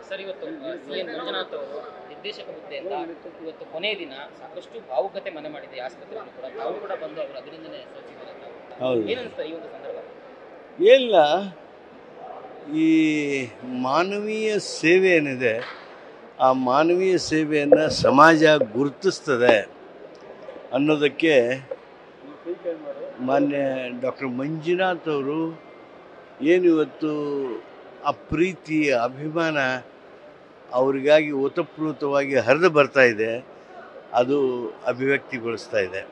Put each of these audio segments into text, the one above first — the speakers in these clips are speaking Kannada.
ಸರ್ ಇವತ್ತು ಸಿ ಎನ್ ಮಂಜುನಾಥ್ ಅವರು ನಿರ್ದೇಶಕ ಹುದ್ದೆಯಿಂದ ಇವತ್ತು ಕೊನೆಯ ದಿನ ಸಾಕಷ್ಟು ಭಾವುಕತೆ ಮನೆ ಮಾಡಿದೆ ಈ ಆಸ್ಪತ್ರೆಯಲ್ಲಿ ಕೂಡ ತಾವು ಕೂಡ ಬಂದು ಅವರು ಅಭಿನಂದನೆ ಸಲ್ಲಿಸಿದ್ದಾರೆ ತಾವು ಹೌದು ಏನನ್ಸುತ್ತೆ ಈ ಒಂದು ಸಂದರ್ಭ ಇಲ್ಲ ಈ ಮಾನವೀಯ ಸೇವೆ ಏನಿದೆ ಆ ಮಾನವೀಯ ಸೇವೆಯನ್ನು ಸಮಾಜ ಗುರುತಿಸ್ತದೆ ಅನ್ನೋದಕ್ಕೆ ಮಾನ್ಯ ಡಾಕ್ಟರ್ ಮಂಜುನಾಥ್ ಅವರು ಏನು ಇವತ್ತು ಆ ಪ್ರೀತಿ ಅಭಿಮಾನ ಅವರಿಗಾಗಿ ಓತಪ್ರೋತವಾಗಿ ಹರಿದು ಬರ್ತಾ ಇದೆ ಅದು ಅಭಿವ್ಯಕ್ತಿಗೊಳಿಸ್ತಾ ಇದೆ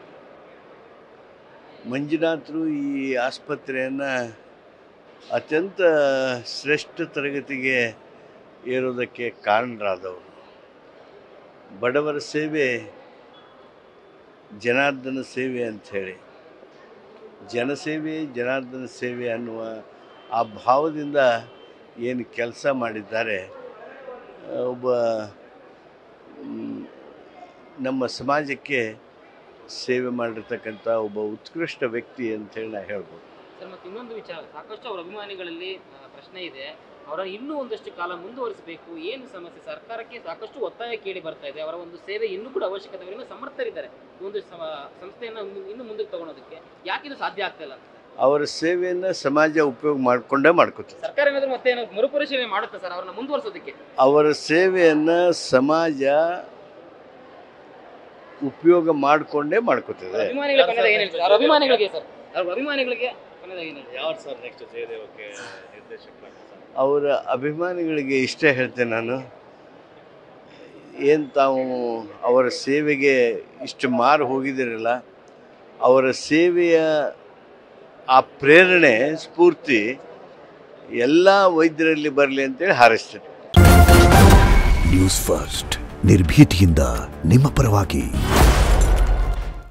ಮಂಜುನಾಥರು ಈ ಆಸ್ಪತ್ರೆಯನ್ನು ಅತ್ಯಂತ ಶ್ರೇಷ್ಠ ತರಗತಿಗೆ ಏರೋದಕ್ಕೆ ಕಾರಣರಾದವರು ಬಡವರ ಸೇವೆ ಜನಾರ್ದನ ಸೇವೆ ಅಂಥೇಳಿ ಜನಸೇವೆ ಜನಾರ್ದನ ಸೇವೆ ಅನ್ನುವ ಆ ಭಾವದಿಂದ ಏನು ಕೆಲಸ ಮಾಡಿದ್ದಾರೆ ಆ, ಒಬ್ಬ ಮ್, ನಮ್ಮ ಸಮಾಜಕ್ಕೆ ಸೇವೆ ಮಾಡಿರ್ತಕ್ಕಂಥ ಒಬ್ಬ ಉತ್ಕೃಷ್ಟ ವ್ಯಕ್ತಿ ಅಂತೇಳಿ ನಾ ಹೇಳ್ಬೋದು ಸರ್ ಮತ್ತೆ ಇನ್ನೊಂದು ವಿಚಾರ ಸಾಕಷ್ಟು ಅವರ ಅಭಿಮಾನಿಗಳಲ್ಲಿ ಆ, ಪ್ರಶ್ನೆ ಇದೆ ಅವರ ಇನ್ನೂ ಒಂದಷ್ಟು ಕಾಲ ಮುಂದುವರಿಸಬೇಕು ಏನು ಸಮಸ್ಯೆ ಸರ್ಕಾರಕ್ಕೆ ಸಾಕಷ್ಟು ಒತ್ತಾಯ ಕೇಳಿ ಬರ್ತಾ ಇದೆ ಅವರ ಒಂದು ಸೇವೆ ಇನ್ನೂ ಕೂಡ ಅವಶ್ಯಕತೆ ಅವರಿಂದ ಸಮರ್ಥರಿದ್ದಾರೆ ಈ ಒಂದು ಸಮ- ಸಂಸ್ಥೆಯನ್ನ ಮು- ಇನ್ನು ಮುಂದಕ್ಕೆ ತಗೊಳೋದಕ್ಕೆ ಯಾಕೆ ಇದು ಸಾಧ್ಯ ಆಗ್ತಾ ಇಲ್ಲ ಅಂತ ಅವರ ಸೇವೆಯನ್ನು ಸಮಾಜ ಉಪಯೋಗ ಮಾಡಿಕೊಂಡೇ ಮಾಡ್ಕೋತದೆ ಸರ್ಕಾರ ಏನಾದ್ರು ಮತ್ತೆ ಏನೋ ಮರುಪರಿಶೀಲನೆ ಮಾಡುತ್ತಾ ಸರ್ ಅವರನ್ನ ಮುಂದುವರಿಸೋದಕ್ಕೆ ಅವರ ಸೇವೆಯನ್ನು ಸಮಾಜ ಉಪಯೋಗ ಮಾಡಿಕೊಂಡೇ ಮಾಡ್ಕೋತದೆ ಅಭಿಮಾನಿಗಳ ಕೊನೆದಾಗ ಏನ್ ಹೇಳ್ತಾರೆ ಅವ್ರ ಅಭಿಮಾನಿಗಳಿಗೆ ಸರ್ ಅವ್ರ ಅಭಿಮಾನಿಗಳಿಗೆ ಕೊನೆದಾಗ ಏನ್ ಹೇಳ್ತಾರೆ ಯಾವ ಸರ್ ನೆಕ್ಸ್ಟ್ ಜಯದೇವಕ್ಕೆ ನಿರ್ದೇಶಕ ಅವರ ಅಭಿಮಾನಿಗಳಿಗೆ ಇಷ್ಟ ಹೇಳ್ತೇನೆ ನಾನು ಏನು ತಾವು ಅವರ ಸೇವೆಗೆ ಇಷ್ಟು ಮಾರು ಹೋಗಿದ್ದೀರಲ್ಲ ಅವರ ಸೇವೆಯ ಆ ಪ್ರೇರಣೆ ಸ್ಫೂರ್ತಿ ಎಲ್ಲ ವೈದ್ಯರಲ್ಲಿ ಬರಲಿ ಅಂತೇಳಿ ಹಾರೈಸ್ತೇನೆ ನ್ಯೂಸ್ ಫಸ್ಟ್ ನಿರ್ಭೀತಿಯಿಂದ ನಿಮ್ಮ ಪರವಾಗಿ